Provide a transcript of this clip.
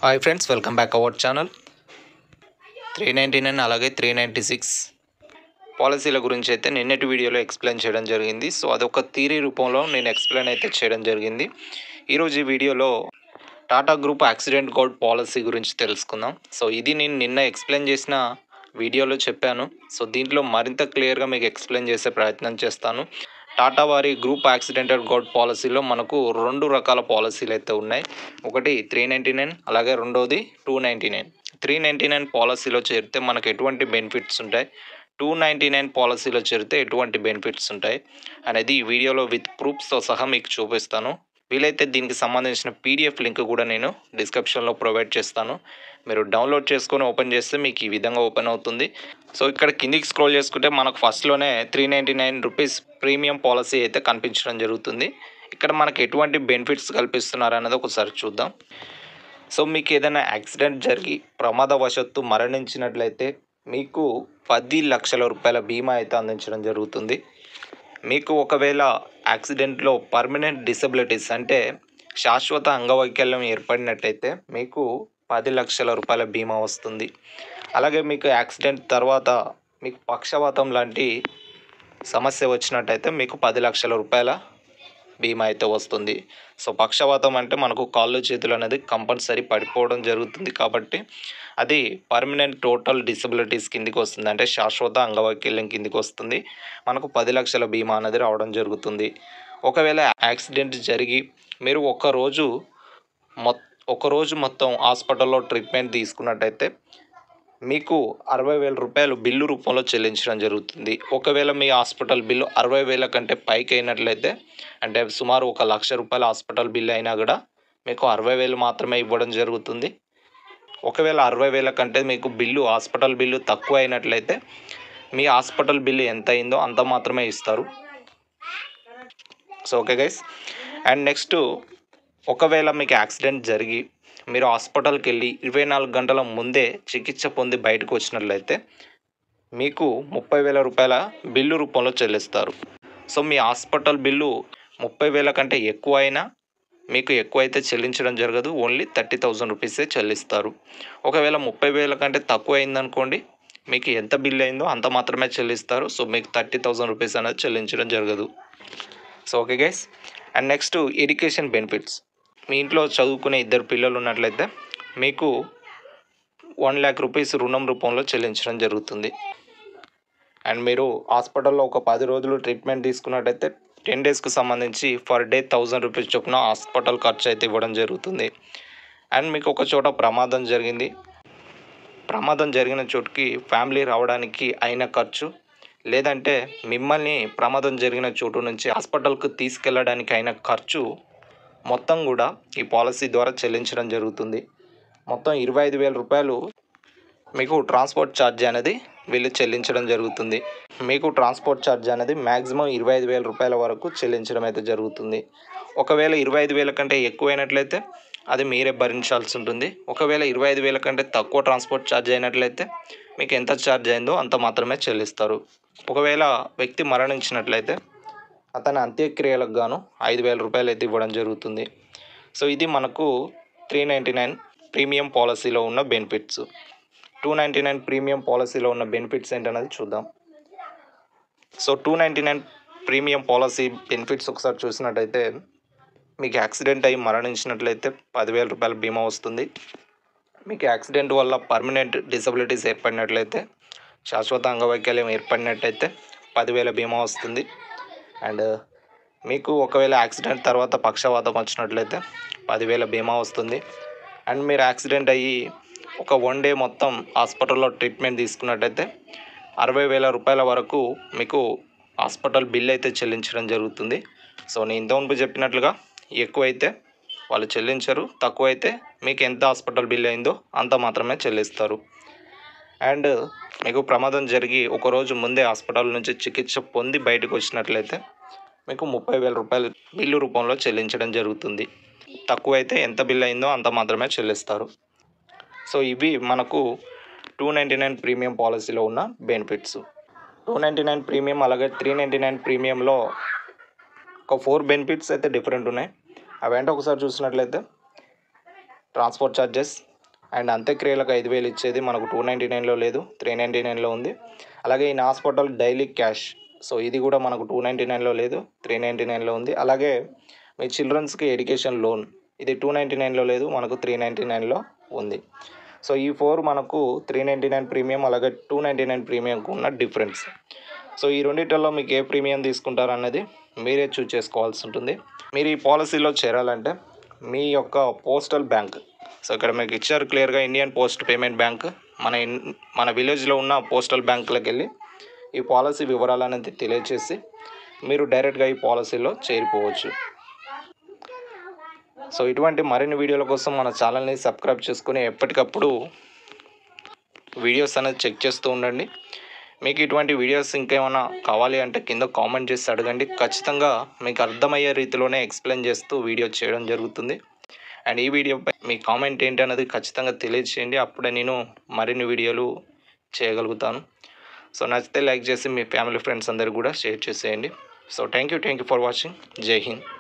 hi friends welcome back our channel three ninety nine అలాగే three ninety six పాలసీల గురించి అయితే నిన్నటి వీడియోలో ఎక్స్ప్లెయిన్ చేయడం జరిగింది సో అదొక థీరీ రూపంలో నేను ఎక్స్ప్లెయిన్ అయితే చేయడం జరిగింది ఈరోజు ఈ వీడియోలో Tata group accident guard policy గురించి తెలుసుకుందాం సో ఇది నేను నిన్న ఎక్స్ప్లెయిన్ చేసిన వీడియోలో చెప్పాను సో దీంట్లో మరింత క్లియర్గా మీకు ఎక్స్ప్లెయిన్ చేసే ప్రయత్నం చేస్తాను టాటా వారి గ్రూప్ యాక్సిడెంటల్ కోడ్ పాలసీలో మనకు రెండు రకాల పాలసీలు అయితే ఉన్నాయి ఒకటి త్రీ నైంటీ నైన్ అలాగే రెండోది two ninety nine three ninety nine పాలసీలో చేరితే మనకు ఎటువంటి బెనిఫిట్స్ ఉంటాయి టూ నైంటీ నైన్ పాలసీలో చేరితే ఎటువంటి బెనిఫిట్స్ ఉంటాయి అనేది ఈ వీడియోలో విత్ ప్రూఫ్స్తో సహా మీకు చూపిస్తాను వీలైతే దీనికి సంబంధించిన పీడిఎఫ్ లింక్ కూడా నేను డిస్క్రిప్షన్లో ప్రొవైడ్ చేస్తాను మీరు డౌన్లోడ్ చేసుకొని ఓపెన్ చేస్తే మీకు ఈ విధంగా ఓపెన్ అవుతుంది సో ఇక్కడ కిందికి స్క్రోల్ చేసుకుంటే మనకు ఫస్ట్లోనే three ninety nine rupees premium policy అయితే కనిపించడం జరుగుతుంది ఇక్కడ మనకు ఎటువంటి బెనిఫిట్స్ కల్పిస్తున్నారు అన్నది ఒకసారి చూద్దాం సో మీకు ఏదైనా యాక్సిడెంట్ జరిగి ప్రమాదవశత్తు మరణించినట్లయితే మీకు పది లక్షల రూపాయల బీమా అయితే అందించడం జరుగుతుంది మీకు ఒకవేళ యాక్సిడెంట్లో పర్మనెంట్ డిసబిలిటీస్ అంటే శాశ్వత అంగవైకల్యం ఏర్పడినట్టయితే మీకు పది లక్షల రూపాయల బీమా వస్తుంది అలాగే మీకు యాక్సిడెంట్ తర్వాత మీకు పక్షవాతం లాంటి సమస్య వచ్చినట్టయితే మీకు పది లక్షల రూపాయల బీమా అయితే వస్తుంది సో పక్షవాతం అంటే మనకు కాళ్ళు చేతులు అనేది కంపల్సరీ పడిపోవడం జరుగుతుంది కాబట్టి అది పర్మనెంట్ టోటల్ డిసబిలిటీస్ కిందికి వస్తుంది అంటే శాశ్వత అంగవైకల్యం కిందికి వస్తుంది మనకు పది లక్షల బీమా అనేది రావడం జరుగుతుంది ఒకవేళ యాక్సిడెంట్ జరిగి మీరు ఒక్కరోజు మొ ఒకరోజు మొత్తం హాస్పిటల్లో ట్రీట్మెంట్ తీసుకున్నట్టయితే మీకు అరవై వేల రూపాయలు బిల్లు రూపంలో చెల్లించడం జరుగుతుంది ఒకవేళ మీ హాస్పిటల్ బిల్లు అరవై వేల కంటే పైకి అయినట్లయితే అంటే సుమారు ఒక లక్ష రూపాయల హాస్పిటల్ బిల్లు అయినా కూడా మీకు అరవై వేలు మాత్రమే ఇవ్వడం జరుగుతుంది ఒకవేళ అరవై వేల కంటే మీకు బిల్లు హాస్పిటల్ బిల్లు తక్కువ అయినట్లయితే మీ హాస్పిటల్ బిల్లు ఎంత అయిందో అంత మాత్రమే ఇస్తారు so okay guys and next ఒకవేళ మీకు యాక్సిడెంట్ జరిగి మీరు హాస్పిటల్కి వెళ్ళి ఇరవై నాలుగు గంటల ముందే చికిత్స పొంది బయటకు వచ్చినట్లయితే మీకు ముప్పై వేల రూపాయల బిల్లు రూపంలో చెల్లిస్తారు సో మీ హాస్పిటల్ బిల్లు ముప్పై వేల కంటే ఎక్కువ అయినా మీకు ఎక్కువ అయితే చెల్లించడం జరగదు ఓన్లీ థర్టీ థౌజండ్ రూపీసే చెల్లిస్తారు ఒకవేళ ముప్పై వేల కంటే తక్కువ అయిందనుకోండి మీకు ఎంత బిల్ అయిందో అంత మాత్రమే చెల్లిస్తారు సో మీకు థర్టీ థౌజండ్ రూపీస్ అనేది చెల్లించడం జరగదు so okay guys and next education benefits మీ ఇంట్లో చదువుకునే ఇద్దరు పిల్లలు ఉన్నట్లయితే మీకు వన్ ల్యాక్ రూపీస్ రుణం రూపంలో చెల్లించడం జరుగుతుంది అండ్ మీరు హాస్పిటల్లో ఒక పది రోజులు ట్రీట్మెంట్ తీసుకున్నట్టయితే టెన్ డేస్కి సంబంధించి ఫర్ డే థౌజండ్ రూపీస్ చొప్పున హాస్పిటల్ ఖర్చు అయితే ఇవ్వడం జరుగుతుంది అండ్ మీకు ఒక చోట ప్రమాదం జరిగింది ప్రమాదం జరిగిన చోటుకి ఫ్యామిలీ రావడానికి అయిన ఖర్చు లేదంటే మిమ్మల్ని ప్రమాదం జరిగిన చోటు నుంచి హాస్పిటల్కు తీసుకెళ్ళడానికి అయిన ఖర్చు మొత్తం కూడా ఈ పాలసీ ద్వారా చెల్లించడం జరుగుతుంది మొత్తం ఇరవై ఐదు వేల రూపాయలు మీకు ట్రాన్స్పోర్ట్ ఛార్జ్ అనేది వీళ్ళు చెల్లించడం జరుగుతుంది మీకు ట్రాన్స్పోర్ట్ ఛార్జ్ అనేది మ్యాక్సిమం ఇరవై ఐదు వేల రూపాయల వరకు చెల్లించడం అయితే జరుగుతుంది ఒకవేళ ఇరవై ఐదు వేల కంటే ఎక్కువైనట్లయితే అది మీరే భరించాల్సి ఉంటుంది ఒకవేళ ఇరవై ఐదు వేల కంటే తక్కువ ట్రాన్స్పోర్ట్ ఛార్జ్ అయినట్లయితే మీకు ఎంత ఛార్జ్ అయిందో అంత మాత్రమే చెల్లిస్తారు ఒకవేళ వ్యక్తి మరణించినట్లయితే అతని అంత్యక్రియలకు గాను ఐదు వేల రూపాయలు అయితే ఇవ్వడం జరుగుతుంది సో ఇది మనకు త్రీ నైంటీ నైన్ ప్రీమియం పాలసీలో ఉన్న benefits two ninety nine premium పాలసీలో ఉన్న బెనిఫిట్స్ ఏంటనేది చూద్దాం so two ninety nine premium policy benefits ఒకసారి చూసినట్టయితే మీకు యాక్సిడెంట్ అయ్యి మరణించినట్లయితే పదివేల రూపాయల బీమా వస్తుంది మీకు యాక్సిడెంట్ వల్ల పర్మనెంట్ డిసబిలిటీస్ ఏర్పడినట్లయితే శాశ్వత అంగవైకల్యం ఏర్పడినట్టయితే పదివేల బీమా వస్తుంది అండ్ మీకు ఒకవేళ యాక్సిడెంట్ తర్వాత పక్షవాతం వచ్చినట్లయితే పదివేల బీమా వస్తుంది అండ్ మీరు యాక్సిడెంట్ అయ్యి ఒక వన్ డే మొత్తం హాస్పిటల్లో ట్రీట్మెంట్ తీసుకున్నట్టయితే అరవై వేల రూపాయల వరకు మీకు హాస్పిటల్ బిల్ అయితే చెల్లించడం జరుగుతుంది సో నేను ఇంతకుముందు చెప్పినట్లుగా ఎక్కువైతే వాళ్ళు చెల్లించరు తక్కువైతే మీకు ఎంత హాస్పిటల్ బిల్ అయిందో అంత మాత్రమే చెల్లిస్తారు అండ్ మీకు ప్రమాదం జరిగి ఒకరోజు ముందే హాస్పిటల్ నుంచి చికిత్స పొంది బయటకు వచ్చినట్లయితే మీకు ముప్పై వేల రూపాయలు బిల్లు రూపంలో చెల్లించడం జరుగుతుంది తక్కువైతే ఎంత బిల్ అయిందో అంత మాత్రమే చెల్లిస్తారు సో ఇవి మనకు టూ నైంటీ నైన్ ప్రీమియం పాలసీలో ఉన్న benefits two ninety nine premium అలాగే త్రీ నైంటీ నైన్ ప్రీమియంలో ఒక ఫోర్ బెనిఫిట్స్ అయితే డిఫరెంట్ ఉన్నాయి అవేంటో ఒకసారి చూసినట్లయితే ట్రాన్స్పోర్ట్ ఛార్జెస్ అండ్ అంత్యక్రియలకు ఐదు వేలు ఇచ్చేది మనకు టూ నైంటీ నైన్లో లేదు త్రీ నైంటీ నైన్లో ఉంది అలాగే in hospital daily cash so ఇది కూడా మనకు టూ నైంటీ నైన్లో లేదు త్రీ నైంటీ నైన్లో ఉంది అలాగే మీ చిల్డ్రన్స్కి ఎడ్యుకేషన్ లోన్ ఇది టూ నైంటీ నైన్లో లేదు మనకు త్రీ నైంటీ నైన్లో ఉంది సో ఈ ఫోర్ మనకు త్రీ నైంటీ నైన్ ప్రీమియం అలాగే టూ నైంటీ నైన్ ప్రీమియంకు ఉన్న డిఫరెన్స్ సో ఈ రెండిటిలో మీకు ఏ ప్రీమియం తీసుకుంటారు అన్నది మీరే చూస్ చేసుకోవాల్సి ఉంటుంది మీరు ఈ పాలసీలో చేరాలంటే మీ యొక్క పోస్టల్ బ్యాంక్ సో ఇక్కడ మీకు ఇచ్చారు క్లియర్గా ఇండియన్ పోస్ట్ పేమెంట్ బ్యాంక్ మన ఇన్ మన విలేజ్లో ఉన్న పోస్టల్ బ్యాంకులకు వెళ్ళి ఈ పాలసీ వివరాలు అనేది తెలియచేసి మీరు డైరెక్ట్గా ఈ పాలసీలో చేరిపోవచ్చు సో ఇటువంటి మరిన్ని వీడియోల కోసం మన ఛానల్ని సబ్స్క్రైబ్ చేసుకుని ఎప్పటికప్పుడు వీడియోస్ అనేది చెక్ చేస్తూ ఉండండి మీకు ఇటువంటి వీడియోస్ ఇంకేమైనా కావాలి అంటే కింద కామెంట్ చేసి అడగండి ఖచ్చితంగా మీకు అర్థమయ్యే రీతిలోనే ఎక్స్ప్లెయిన్ చేస్తూ వీడియో చేయడం జరుగుతుంది అండ్ ఈ వీడియోపై మీ కామెంట్ ఏంటి అన్నది ఖచ్చితంగా తెలియజేయండి అప్పుడే నేను మరిన్ని వీడియోలు చేయగలుగుతాను సో నచ్చితే లైక్ చేసి మీ ఫ్యామిలీ ఫ్రెండ్స్ అందరికి కూడా షేర్ చేసేయండి so thank you thank you for watching Jai Hind